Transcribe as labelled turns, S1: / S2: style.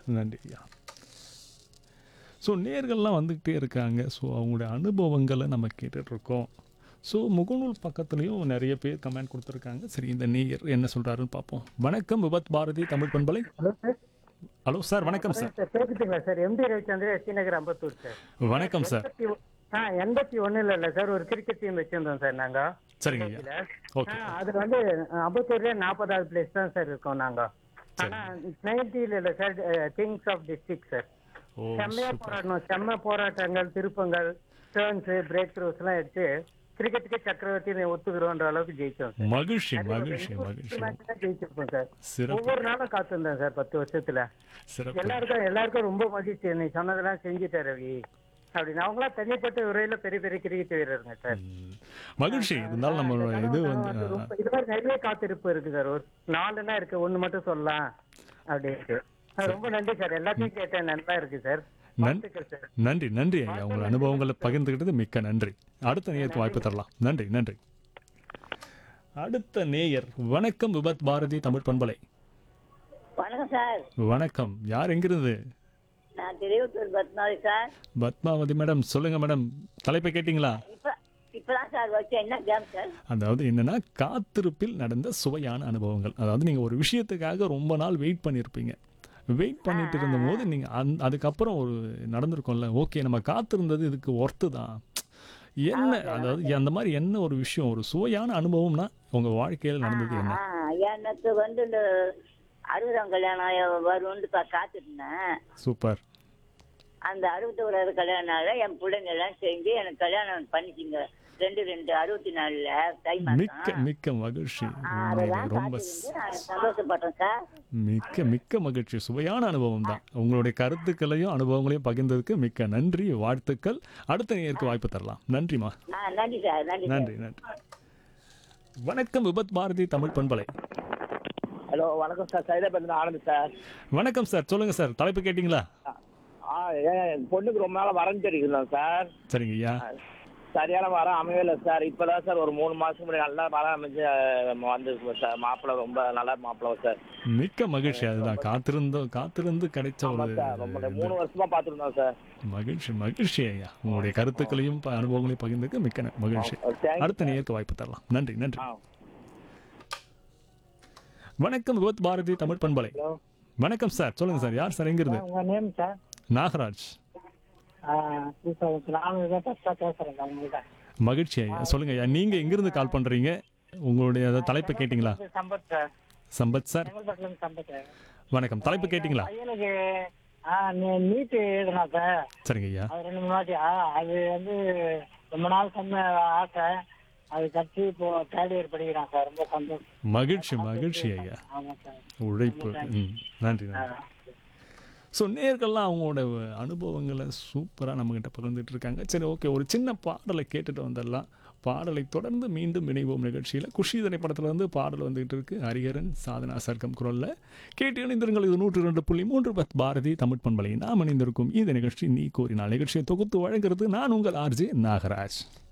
S1: நன்றி ஐயா ஸோ நேர்கள்லாம் வந்துக்கிட்டே இருக்காங்க ஸோ அவங்களுடைய அனுபவங்களை நம்ம கேட்டுட்ருக்கோம் ஸோ முகநூல் பக்கத்துலேயும் நிறைய பேர் கமெண்ட் கொடுத்துருக்காங்க சரி இந்த நேயர் என்ன சொல்கிறாருன்னு பார்ப்போம் வணக்கம் விபத் பாரதி தமிழ் பண்பலை
S2: ஹலோ சார்
S1: ஹலோ சார் வணக்கம் சார்
S2: சார் கேக்குதுங்களா sir MD Ravichandran SD Nagar Ambattur sir
S1: வணக்கம் சார்
S2: எண்பத்தி ஒ- ஆ எண்பத்தி ஒண்ணுல இல்ல சார் ஒரு கிரிக்கெட் டீம் வச்சிருந்தோம் சார் நாங்க
S1: சரிங்க ஐயா ஓகே
S2: ஆ, அது வந்து அம்பத்தூர்ல நாற்பதாவது பிளேஸ் தான் சார் இருக்கோம் நாங்க ஆனா நைன்டில இல்ல sir kings of district sir
S1: ஓ
S2: செம்மையா போராடணும் செம்ம போராட்டங்கள் திருப்பங்கள் டேர்ன்ஸ் பிரேக் த்ரூஸ் எல்லாம் எடுத்து கிரிக்கெட்டுக்கு சக்கரவர்த்தி ஒத்துக்கிறோன்ற அளவுக்கு ஜெயிச்சோம் சார்
S1: மகிழ்ச்சி மகிழ்ச்சி மகிழ்ச்சி
S2: மேட்ச் தான் ஜெயிச்சிருப்போம் சார்
S1: சிறப்பு
S2: ஒவ்வொரு நாளும் காத்திருந்தேன் சார் பத்து வருஷத்துல
S1: சிறப்பு
S2: எல்லாருக்கும் எல்லாருக்கும் ரொம்ப மகிழ்ச்சி நீ சொன்னதெல்லாம் செஞ்சுட்டார் ரவி அப்படின்னு அவங்களா தனிப்பட்ட உரையில பெரிய பெரிய கிரிக்கெட் வீரருங்க சார்
S1: ம். மகிழ்ச்சி இருந்தாலும் நம்மளோட இது
S2: நான்
S1: வந்து
S2: ரொம்ப- இது மாதிரி நிறைய காத்திருப்பு இருக்கு சார் ஒரு நாலுலாம் இருக்கு ஒண்ணு மட்டும் சொல்லலாம் அப்படின்ட்டு ஆ, ரொம்ப நன்றி சார் எல்லாத்தையும் கேட்டேன் நல்லா இருக்கு சார்
S1: நன்
S2: வாழ்த்துக்கள் சார்
S1: நன்றி நன்றி ஐயா உங்கள் அனுபவங்களை பகிர்ந்துக்கிட்டது மிக்க நன்றி அடுத்த நேயருக்கு வாய்ப்பு தரலாம் நன்றி நன்றி அடுத்த நேயர் வணக்கம் விபத் பாரதி தமிழ் பண்பலை
S3: வணக்கம் சார்
S1: வணக்கம் யார் எங்கிருந்து
S3: நான் திருவத்தூர் பத்மாவதி சார்
S1: பத்மாவதி மேடம் சொல்லுங்க மேடம் தலைப்பை கேட்டிங்களா
S3: இப்ப இப்பதான் சார் வச்சு என்ன கேம் சார்
S1: அதாவது என்னன்னா காத்திருப்பில் நடந்த சுவையான அனுபவங்கள் அதாவது நீங்கள் ஒரு விஷயத்துக்காக ரொம்ப நாள் வெயிட் பண்ணியிருப்பீங்க வெயிட் பண்ணிட்டு இருந்தபோது நீங்கள் அந் அதுக்கப்புறம் ஒரு நடந்திருக்கும்ல ஓகே நம்ம காத்திருந்தது இதுக்கு ஒர்த்து தான் என்ன அதாவது அந்த மாதிரி என்ன ஒரு விஷயம் ஒரு சுவையான அனுபவம்னா உங்கள் வாழ்க்கையில் நடந்தது என்ன
S3: ஆ, எனக்கு வந்து இந்த அறுபதாம் கல்யாணம் வரும்னு பா காத்துருந்தேன்
S1: சூப்பர்
S3: அந்த அறுபத்தோராவது கல்யாணம் என் பிள்ளைங்க எல்லாம் செஞ்சு எனக்கு கல்யாணம் பண்ணிச்சிங்க ரெண்டு ரெண்டு அறுபத்தி நாலுல தை
S1: மிக்க
S3: மாசம்
S1: மிக்க மகிழ்ச்சி
S3: அதெல்லாம்
S1: ரொம்ப
S3: காத்திருந்து நான் சந்தோஷப்பட்டேன் சார்
S1: மிக்க மிக்க மகிழ்ச்சி சுவையான அனுபவம் தான் உங்களுடைய கருத்துக்களையும் அனுபவங்களையும் பகிர்ந்ததுக்கு மிக்க நன்றி வாழ்த்துக்கள் அடுத்த நேருக்கு வாய்ப்பு தரலாம் நன்றிமா
S3: ஆ நன்றி சார் நன்றி சார்
S1: நன்றி நன்றி வணக்கம் விபத் பாரதி தமிழ் பண்பலை
S4: ஹலோ வணக்கம் சார் சைதாபேருந்து ஆனந்த் சார்
S1: வணக்கம் சார் சொல்லுங்க சார் தலைப்பு கேட்டிங்களா
S4: ஆ ஏன் என் பொண்ணுக்கு ரொம்ப நாளாக வரஞ்சு அடிக்கிறோம் சார்
S1: சரிங்க ஐயா
S4: சரியான மரம் அமையவே இல்லை சார் இப்போதான் சார் ஒரு மூணு மாதத்துக்கு முன்னாடி நல்லா மரம் அமைஞ்சு அஹ், வந்து சார் மாப்பிள்ளை ரொம்ப நல்ல மாப்பிள்ளை சார்
S1: மிக்க மகிழ்ச்சி அதுதான் காத்திருந்தோ காத்திருந்து கிடைச்ச
S4: ஆமாம்
S1: ஒரு
S4: சார் ரொம்ப மூணு வருஷமா பார்த்துருந்தோம் சார்
S1: மகிழ்ச்சி மகிழ்ச்சி ஐயா உங்களுடைய கருத்துக்களையும் ப- அனுபவங்களையும் பகிர்ந்ததுக்கு மிக்க ந- மகிழ்ச்சி
S4: தேங்க்
S1: அடுத்த நேருக்கு வாய்ப்பு தரலாம் நன்றி நன்றி
S4: ஆ
S1: வணக்கம் விபத் பாரதி தமிழ் பண்பலை
S2: ஹலோ
S1: வணக்கம் சார் சொல்லுங்க சார் யார் சார் எங்கிருந்து
S2: உங்க நேம் சார்
S1: நாகராஜ்
S2: நானும் இதான் ஃபர்ஸ்டா பேசுறேன் உங்கள்கிட்ட
S1: மகிழ்ச்சி ஐயா சொல்லுங்க ஐயா நீங்க எங்கிருந்து கால் பண்றீங்க உங்களுடைய அந்த தலைப்பு கேட்டிங்களா
S2: சம்பத் சார்
S1: சம்பத் சார்
S2: செங்கல்பட்டுல இருந்து சம்பத்
S1: வணக்கம் தலைப்பு கேட்டிங்களா
S2: பையனுக்கு ஆ நீட்டு எழுதுனா சார்
S1: சரிங்க ஐயா
S2: அது ரெண்டு மூணு வாட்டி ஆ, அது வந்து ரொம்ப நாள் சொன்ன ஆசை அது கட்சி இப்போ தேர்ட் இயர் படிக்கிறான் சார் ரொம்ப சந்தோஷம்
S1: மகிழ்ச்சி மகிழ்ச்சி ஐயா
S2: ஆமா சார்
S1: உழைப்பு ம் நன்றி நன்றி ஸோ நேர்கள்லாம் அவங்களோட அனுபவங்களை சூப்பராக நம்மக்கிட்ட பகிர்ந்துட்டு இருக்காங்க சரி ஓகே ஒரு சின்ன பாடலை கேட்டுட்டு வந்துடலாம் பாடலை தொடர்ந்து மீண்டும் இணைவோம் நிகழ்ச்சியில் குஷி திரைப்படத்துல இருந்து பாடல் வந்துகிட்டு இருக்கு ஹரிஹரன் சாதனா சர்க்கம் குரலில் கேட்டு இணைந்திருங்கள் இது நூற்று ரெண்டு புள்ளி மூன்று பத் பாரதி தமிழ் பண்பலை நாம் இணைந்திருக்கும் இந்த நிகழ்ச்சி நீ கூறினால் நிகழ்ச்சியை தொகுத்து வழங்குறது நான் உங்கள் ஆர்ஜே நாகராஜ்